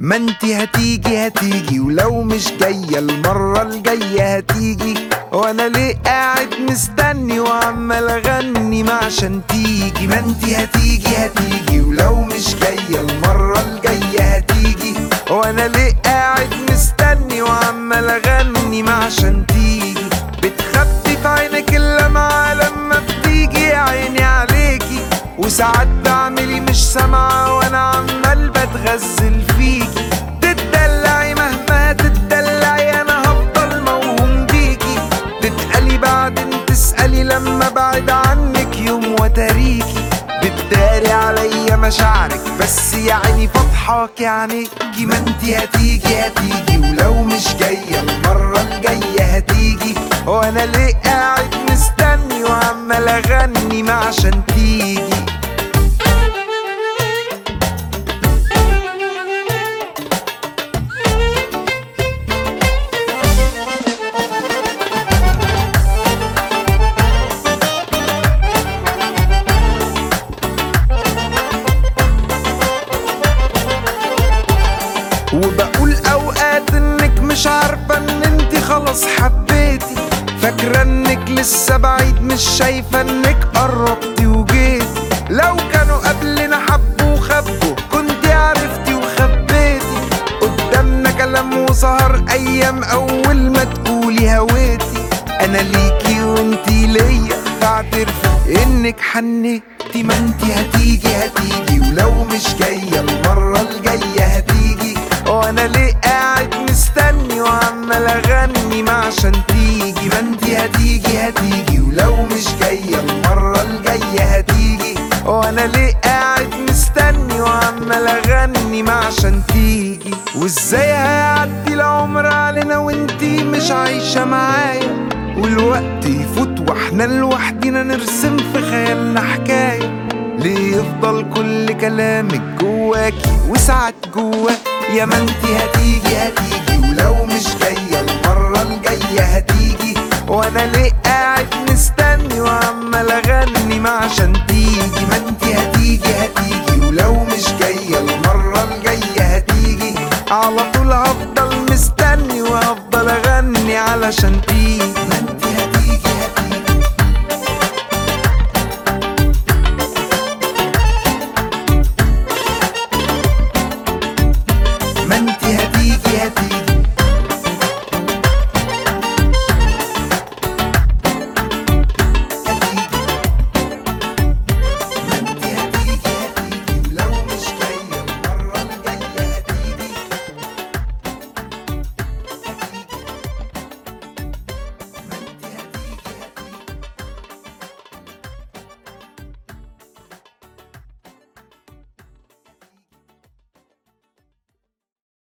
ما انت هتيجي هتيجي ولو مش جاية المرة الجاية هتيجي وانا ليه قاعد مستني وعمال اغني ما عشان تيجي ما انت هتيجي هتيجي ولو مش جاية المرة الجاية هتيجي وانا ليه قاعد مستني وعمال اغني ما عشان تيجي بتخبي في عينك اللمعة لما بتيجي يا عيني عليكي وساعات بعملي مش سامعة وانا عمال بتغزل فيكي تتدلعي مهما تتدلعي انا هفضل موهوم بيكي تتقلي بعدين تسألي لما بعد عنك يوم وتاريكي بتداري عليا مشاعرك بس يا عيني فضحاك عينيكي ما انتي هتيجي هتيجي ولو مش جاية المرة الجاية هتيجي وانا ليه قاعد مستني وعمال اغني ما عشان تيجي وبقول اوقات انك مش عارفة ان انت خلاص حبيتي فاكرة انك لسه بعيد مش شايفة انك قربتي وجيتي لو كانوا قبلنا حبوا وخبوا كنت عرفتي وخبيتي قدامنا كلام وسهر ايام اول ما تقولي هويتي انا ليكي وانتي ليا بعترفي انك حنيتي ما انتي هتيجي هتيجي ولو مش جاية المرة الجاية هتيجي وانا ليه قاعد مستني وعمال اغني ما عشان تيجي ما انتي هتيجي هتيجي ولو مش جاية المرة الجاية هتيجي وانا ليه قاعد مستني وعمال اغني ما عشان تيجي وازاي هيعدي العمر علينا وانتي مش عايشة معايا والوقت يفوت واحنا لوحدينا نرسم في خيالنا حكاية ليه يفضل كل كلامك جواكي وساعات جوا يا ما انتي هتيجي هتيجي ولو مش جاية المرة الجاية هتيجي وانا ليه قاعد مستني وعمال اغني ما عشان تيجي ما انتي هتيجي هتيجي ولو مش جاية المرة الجاية هتيجي على طول هفضل مستني وهفضل اغني علشان تيجي ما انتي